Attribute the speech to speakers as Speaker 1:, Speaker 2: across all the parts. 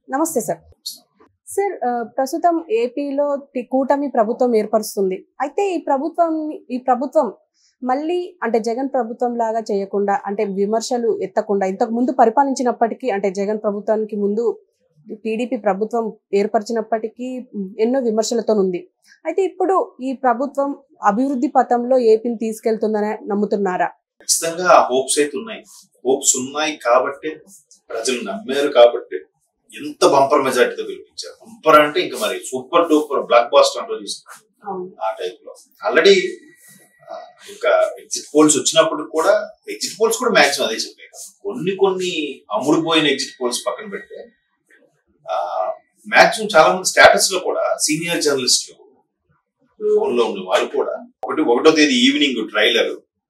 Speaker 1: నమస్తే sir sir ఆ, ప్రస్తుతం ఏపీలో టి- కూటమి ప్రభుత్వం ఏర్పరుస్తుంది అయితే ఈ ప్రభుత్వం ఈ ప్రభుత్వం మళ్ళీ అంటే జగన్ ప్రభుత్వం లాగా చేయకుండా అంటే విమర్శలు ఎత్తకుండా ఇంతకు ముందు పరిపాలించినప్పటికీ అంటే జగన్ ప్రభుత్వానికి ముందు టీడీపీ ప్రభుత్వం ఏర్పరిచినప్పటికీ ఎన్నో విమర్శలతో ఉంది అయితే ఇప్పుడు ఈ ప్రభుత్వం అభివృద్ధి పథంలో ఏపీని తీసుకెళ్తుందని నమ్ముతున్నారా
Speaker 2: ఖచ్చితంగా ఆ హోప్స్ అయితే ఉన్నాయి హోప్స్ ఉన్నాయి కాబట్టి ప్రజలు నమ్మారు కాబట్టి ఎంత బంపర్ మెజార్టీతో గెలిపించారు బంపర్ అంటే ఇంకా మరి సూపర్ డూపర్ బ్లాక్ బాస్టర్ అంటూ తీసుకున్నారు ఆ టైప్ లో ఆల్రెడీ ఇంకా ఎగ్జిట్ పోల్స్ వచ్చినప్పుడు కూడా ఎగ్జిట్ పోల్స్ కూడా మ్యాక్సిమం అదే చెప్పాయి కదా. కొన్ని కొన్ని అమ్ముడుపోయిన ఎగ్జిట్ పోల్స్ పక్కన పెడితే మ్యాక్సిమం చాలా మంది స్టేటస్ లో కూడా సీనియర్ జర్నలిస్టులు ఫోన్ లో ఉన్న వాళ్ళు కూడా ఒకటి ఒకటో తేదీ evening trailer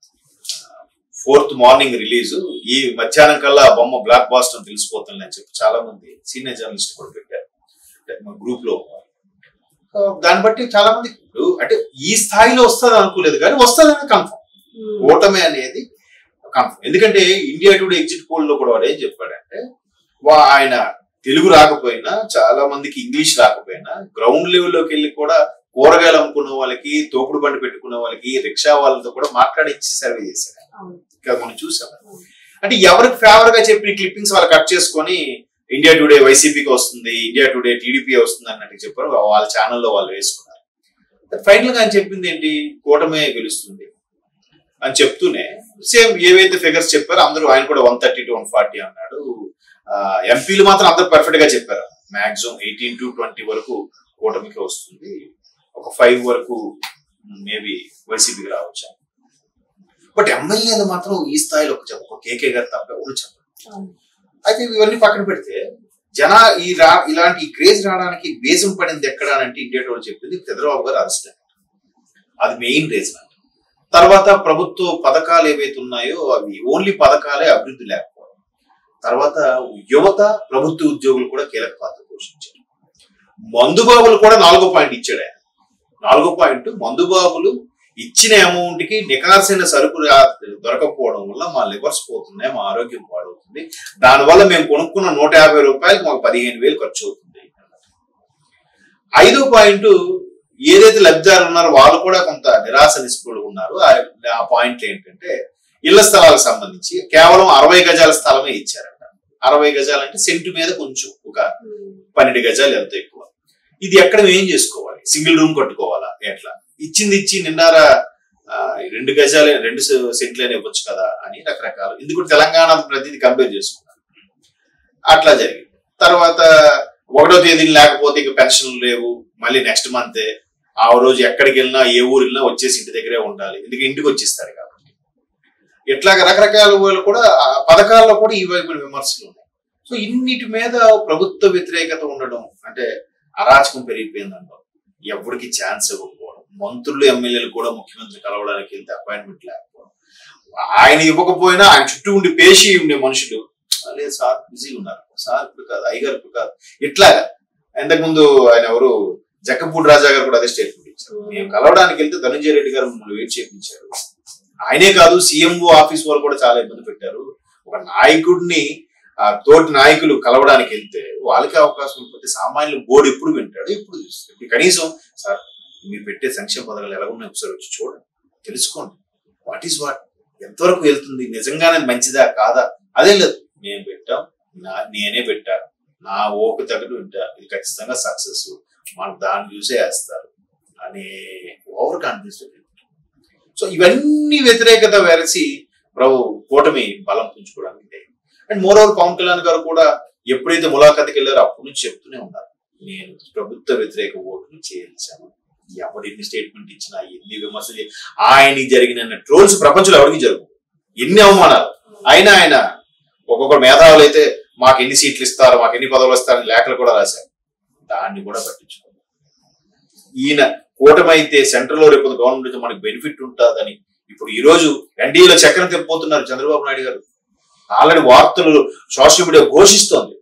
Speaker 2: fourth morning release ఈ మధ్యాహ్నం కల్లా ఆ బొమ్మ బ్లాక్ బాస్టర్ అని తెలిసిపోతుంది అని చెప్పి చాలా మంది సీనియర్ జర్నలిస్ట్ కూడా పెట్టారు అంటే మా గ్రూప్ లో ఉన్నవాళ్ళు. సో దాన్ని బట్టి చాలా మంది ఇప్పుడు అంటే ఈ స్థాయిలో వస్తుంది అనుకోలేదు కానీ వస్తుందని కన్ఫర్మ్ ఓటమి అనేది కన్ఫర్మ్ ఎందుకంటే ఇండియా టుడే ఎగ్జిట్ పోల్ లో కూడా వాడు ఏం చెప్పాడంటే వా- ఆయన తెలుగు రాకపోయినా చాలా మందికి ఇంగ్లీష్ రాకపోయినా గ్రౌండ్ లెవెల్లోకి వెళ్ళి కూడా కూరగాయలు అమ్ముకున్న వాళ్ళకి తోపుడు బండి పెట్టుకున్న వాళ్ళకి రిక్షా వాళ్ళతో కూడా మాట్లాడించి సర్వే చేశారు ఇంకా మనం చూసాం అంటే ఎవరికి ఫేవర్ గా చెప్పిన క్లిప్పింగ్స్ వాళ్ళు కట్ చేసుకొని ఇండియా టుడే వైసీపీకి వస్తుంది ఇండియా టుడే టీడీపీ వస్తుంది అన్నట్టు చెప్పారు వాళ్ళ ఛానల్లో వాళ్ళు వేసుకున్నారు ఫైనల్ గా ఆయన చెప్పింది ఏంటి కూటమే గెలుస్తుంది అని చెప్తూనే సేమ్ ఏవైతే ఫిగర్స్ చెప్పారో అందరూ ఆయన కూడా one thirty to one forty అన్నాడు ఎంపీలు మాత్రం అందరూ పర్ఫెక్ట్ గా చెప్పారు మాక్సిమం ఎయిటీన్ టు ట్వంటీ వరకు కూటమికి వస్తుంది ఒక ఫైవ్ వరకు మేబీ వైసీపీకి రావచ్చు బట్ ఎమ్మెల్యేలు మాత్రం ఈ స్థాయిలో ఒక చెప్ప ఒక కేకే గారు తప్ప ఎవరు చెప్పరు అయితే ఇవన్నీ పక్కన పెడితే జన ఈ రా ఇలాంటి ఈ క్రేజ్ రావడానికి బేసం పడింది ఎక్కడ అని అంటే ఇండియా టోల్ చెప్పింది చంద్రబాబు గారు అరెస్ట్ అది మెయిన్ రీజన్ అంట తర్వాత ప్రభుత్వ పథకాలు ఏవైతే ఉన్నాయో అవి ఓన్లీ పథకాలే అభివృద్ధి లేకపోవడం తర్వాత యువత ప్రభుత్వ ఉద్యోగులు కూడా కీలక పాత్ర పోషించారు మందుబాబులు కూడా నాలుగో పాయింట్ ఇచ్చాడు ఆయన నాలుగో పాయింట్ మందుబాబులు ఇచ్చిన అమౌంట్ కి నికార్సైన సరుకు రా- దొరకకపోవడం వల్ల మా లివర్స్ పోతున్నాయి మా ఆరోగ్యం పాడవుతుంది దానివల్ల మేము కొనుక్కున్న నూట యాభై రూపాయలకి మాకు పదిహేను వేలు ఖర్చు అవుతుంది ఐదో పాయింట్ ఏదైతే లబ్ధిదారులు ఉన్నారో వాళ్ళు కూడా కొంత నిరాశ నిస్పృహలు ఉన్నారు ఆ- ఆ పాయింట్ ఏంటంటే ఇళ్ల స్థలాలకు సంబంధించి కేవలం అరవై గజాల స్థలమే ఇచ్చారంట అరవై గజాలు అంటే సెంటు మీద కొంచెం ఒక పన్నెండు గజాలు ఎంత ఎక్కువ ఇది ఎక్కడ మేము ఏం చేసుకోవాలి సింగిల్ రూమ్ కట్టుకోవాలా ఎట్లా ఇచ్చింది ఇచ్చి నిన్నారా ఆ, రెండు గజాలే రెండు సె- సెంట్లనే ఇవ్వచ్చు కదా అని రకరకాలు ఎందుకంటే తెలంగాణ ప్రతిదీ కంపేర్ చేసుకున్నారు అట్లా జరిగింది తర్వాత ఒకటో తేదీ లేకపోతే ఇక పెన్షన్లు లేవు మళ్ళీ నెక్స్ట్ మంతే ఆ రోజు ఎక్కడికి వెళ్ళినా ఏ ఊరు వెళ్ళినా వచ్చేసి ఇంటి దగ్గరే ఉండాలి ఎందుకంటే ఇంటికి వచ్చిస్తారు కాబట్టి ఇట్లాగ రకరకాల వాళ్ళు కూడా ఆ పథకాల్లో కూడా ఈ వైపు విమర్శలు ఉన్నాయి సో ఇన్నిటి మీద ప్రభుత్వ వ్యతిరేకత ఉండడం అంటే అరాచకం పెరిగిపోయిందంటాం ఎవరికి ఛాన్స్ ఇవ్వకపోవడం మంత్రులు ఎమ్మెల్యేలు కూడా ముఖ్యమంత్రి కలవడానికి వెళ్తే అపాయింట్మెంట్ లేకపోవడం ఆయన ఇవ్వకపోయినా ఆయన చుట్టూ ఉండి పేషి ఉండే మనుషులు "ఆ, లేదు సార్ బిజీ ఉన్నారు సార్ ఇప్పుడు కాదు అయ్యగారు ఇప్పుడు కాదు ఇట్లాగా ఇంతకుముందు ఆయన ఎవరు జక్కపూడి రాజా గారు కూడా అదే స్టేట్మెంట్ ఇచ్చారు మేము కలవడానికి వెళ్తే ధనంజయ రెడ్డి గారు మమ్మల్ని వెయిట్ చేయించారు ఆయనే కాదు సీఎంఓ ఆఫీస్ వాళ్ళు కూడా చాలా ఇబ్బంది పెట్టారు ఒక నాయకుడిని ఆ తోటి నాయకులు కలవడానికి వెళ్తే వాళ్ళకి అవకాశం ఉంటుంది సామాన్యులు బోర్డు ఎప్పుడు వింటాడు ఎప్పుడు చూస్తాడు ఇప్పుడు కనీసం సార్ మీరు పెట్టే సంక్షేమ పథకాలు ఎలా ఉన్నాయి ఒకసారి వచ్చి చూడండి తెలుసుకోండి వాట్ ఈస్ వాట్ ఎంతవరకు వెళ్తుంది నిజంగానే మంచిదా కాదా అదే లేదు మేము పెట్టాం నా నేనే పెట్టా నా ఓపు తగ్గట్టు వింటా ఇది ఖచ్చితంగా సక్సెస్ మనకు దాన్ని చూసే వేస్తారు అనే ఓవర్ కాన్ఫిడెన్స్ సో ఇవన్నీ వ్యతిరేకత వెరసి ప్రభు కూటమి బలం పుంజుకోవడానికి and moreover Pawan Kalyan garu కూడా ఎప్పుడైతే ములాఖాత్కి వెళ్ళారో అప్పటి నుంచి చెప్తూనే ఉన్నారు నేను ప్రభుత్వ వ్యతిరేక ఓటును చేయించాను ఎవడు ఎన్ని స్టేట్మెంట్ ఇచ్చినా ఎన్ని విమర్శలు చే- ఆయనకి జరిగిన ట్రోల్స్ ప్రపంచంలో ఎవరికి జరుగు ఎన్ని అవమానాలు అయినా ఆయన ఒక్కొక్క మేధావులు అయితే మాకు ఎన్ని సీట్లు ఇస్తారు మాకు ఎన్ని పదవులు ఇస్తారని లేఖలు కూడా రాశారు దాన్ని కూడా పట్టించుకోవాలి ఈయన కూటమైతే సెంట్రల్ లో రేపు గవర్నమెంట్ మనకి బెనిఫిట్ ఉంటుందని ఇప్పుడు ఈ రోజు ఎన్డీఏలో చక్రం తెప్పిపోతున్నారు చంద్రబాబు నాయుడు గారు ఆల్రెడీ వార్తలు సోషల్ మీడియా ఘోషిస్తోంది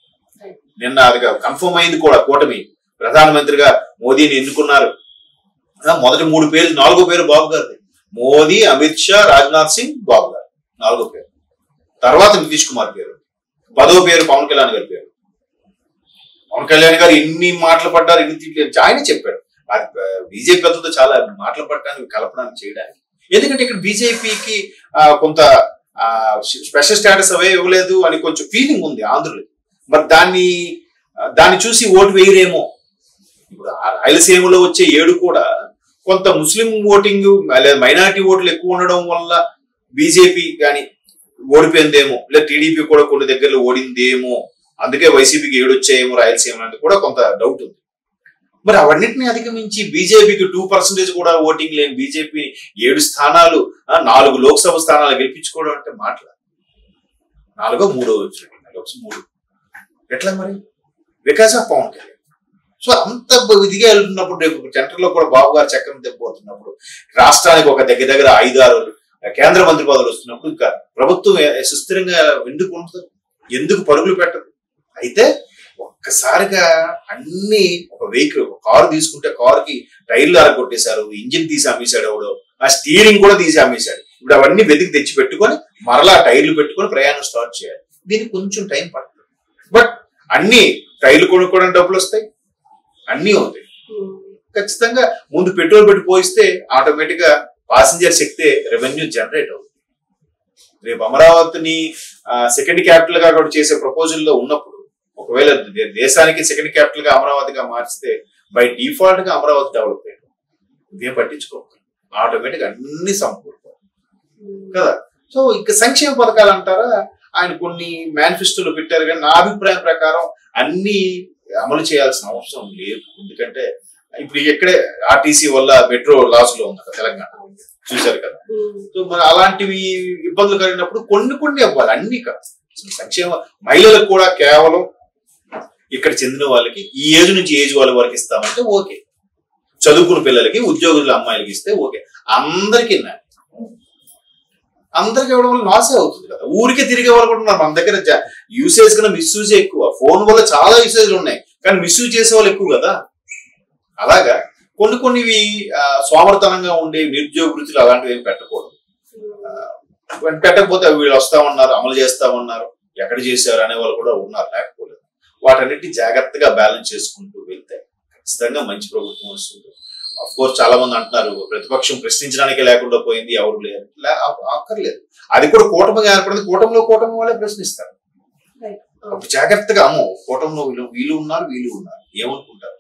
Speaker 2: నిన్న అది కన్ఫర్మ్ అయింది కూడా కూటమి ప్రధానమంత్రిగా మోదీని ఎన్నుకున్నారు ఆ, మొదటి మూడు పేర్లు నాలుగో పేరు బాబు గారిది మోదీ అమిత్ షా రాజ్నాథ్ సింగ్ బాబు గారు నాలుగో పేరు తర్వాత నితీష్ కుమార్ పేరు పదో పేరు పవన్ కళ్యాణ్ గారి పేరు పవన్ కళ్యాణ్ గారు ఎన్ని మాటలు పడ్డారు ఎన్ని తిట్లు ఆయన చెప్పాడు బీజేపీ పెద్దతో చాలా మాటలు పడడానికి కలపడానికి చేయడానికి ఎందుకంటే ఇక్కడ బీజేపీకి కొంత స్పెషల్ స్టేటస్ అవే ఇవ్వలేదు అని కొంచెం ఫీలింగ్ ఉంది ఆంధ్రులు మరి దాన్ని ఆ, దాన్ని చూసి ఓటు వేయరేమో ఇప్పుడు ఆ రాయలసీమలో వచ్చే ఏడు కూడా కొంత ముస్లిం ఓటింగ్ లేదా మైనారిటీ ఓట్లు ఎక్కువ ఉండడం వల్ల బీజేపీ కానీ ఓడిపోయిందేమో లేదా టీడీపీ కూడా కొన్ని దగ్గరలో ఓడిందేమో అందుకే వైసీపీకి ఏడు వచ్చాయేమో రాయలసీమ అనేది కూడా కొంత డౌట్ ఉంది మరి అవన్నింటిని అధిగమించి బీజేపీకి టూ పర్సెంటేజ్ కూడా ఓటింగ్ లేని బీజేపీ ఏడు స్థానాలు ఆ, నాలుగు లోక్సభ స్థానాలు గెలిపించుకోవడం అంటే మాటల నాలుగో మూడో వచ్చినట్టు నాలుగు మూడు ఎట్లా మరి because of Pawan Kalyan so అంత ఇదిగా వెళ్తున్నప్పుడు రేపు సెంటర్ లో కూడా బాబు గారు చక్రం తెచ్చిపోతున్నప్పుడు రాష్ట్రానికి ఒక దగ్గర దగ్గర ఐదు ఆరు కేంద్ర మంత్రి పదవులు వస్తున్నప్పుడు ఇంకా ప్రభుత్వం ఏ- సుస్థిరంగా ఎందుకు ఉంటుంది ఎందుకు పరుగులు పెట్టదు అయితే ఒక్కసారిగా అన్ని ఒక వెహికల్ ఒక కారు తీసుకుంటే కారుకి టైర్లు అరగొట్టేశారు ఇంజిన్ తీసి అమ్మేశాడు ఎవడో ఆ స్టీరింగ్ కూడా తీసి అమ్మేశాడు ఇప్పుడు అవన్నీ వెతికి తెచ్చి పెట్టుకొని మరలా టైర్లు పెట్టుకొని ప్రయాణం స్టార్ట్ చేయాలి దీనికి కొంచెం టైం పడుతుంది బట్ అన్ని టైర్లు కొనుక్కోవడం డబ్బులు వస్తాయి అన్నీ అవుతాయి ఖచ్చితంగా ముందు పెట్రోల్ పెట్టి పోయిస్తే ఆటోమేటిక్ గా పాసింజర్ శక్తే రెవెన్యూ జనరేట్ అవుతుంది రేపు అమరావతిని సెకండ్ క్యాపిటల్ గా కూడా చేసే ప్రపోజల్ లో ఉన్నప్పుడు ఒకవేళ దే- దేశానికి సెకండ్ క్యాపిటల్ గా అమరావతిగా మార్చితే బై డిఫాల్ట్ గా అమరావతి డెవలప్ అయ్యాడు ఇదే పట్టించుకోవాలి ఆటోమేటిక్ అన్ని సమకూరుతాయి కదా సో ఇక సంక్షేమ పథకాలు అంటారా ఆయన కొన్ని మేనిఫెస్టోలు పెట్టారు కానీ నా అభిప్రాయం ప్రకారం అన్ని అమలు చేయాల్సిన అవసరం లేదు ఎందుకంటే ఇప్పుడు ఇక్కడే ఆర్టీసీ వల్ల మెట్రో లాస్ లో ఉంది కదా తెలంగాణ చూశారు కదా సో మరి అలాంటివి ఇబ్బందులు కలిగినప్పుడు కొన్ని కొన్ని ఇవ్వాలి అన్ని కాదు అసలు సంక్షేమ మహిళలకు కూడా కేవలం ఇక్కడ చెందిన వాళ్ళకి ఈ ఏజ్ నుంచి ఏజ్ వాళ్ళ వరకు ఇస్తామంటే ఓకే చదువుకున్న పిల్లలకి ఉద్యోగుల అమ్మాయిలకి ఇస్తే ఓకే అందరికీ న్యాయం. అందరికి ఇవ్వడం వల్ల నాసే అవుతుంది కదా ఊరికే తిరిగే వాళ్ళు కూడా ఉన్నారు మన దగ్గర యూసేజ్ కన్నా మిస్యూజ్ ఎక్కువ ఫోన్ వల్ల చాలా యూసేజ్లు ఉన్నాయి కానీ మిస్యూజ్ చేసే వాళ్ళు ఎక్కువ కదా అలాగా కొన్ని కొన్నివి ఆ, సోమర్తనంగా ఉండే నిరుద్యోగ వృత్తులు అలాంటివి ఏం పెట్టకూడదు ఆ, పెట్టకపోతే అవి వీళ్ళు వస్తామన్నారు అమలు చేస్తామన్నారు ఎక్కడ చేశారు అనే వాళ్ళు కూడా ఉన్నారు లేకపోలేదు వాటన్నిటిని జాగ్రత్తగా బ్యాలెన్స్ చేసుకుంటూ వెళ్తే ఖచ్చితంగా మంచి ప్రభుత్వం వస్తుంది అఫ్ కోర్స్ చాలా మంది అంటున్నారు ప్రతిపక్షం ప్రశ్నించడానికి లేకుండా పోయింది ఎవరు లేరు లే- అ- అక్కర్లేదు అది కూడా కూటమిగా ఏర్పడింది కూటమిలో కూటమి వాళ్ళే ప్రశ్నిస్తారు
Speaker 1: Right.
Speaker 2: అప్పుడు జాగ్రత్తగా అమ్మో కూటమిలో వీళ్ళు వీళ్ళు ఉన్నారు వీళ్ళు ఉన్నారు ఏమనుకుంటారు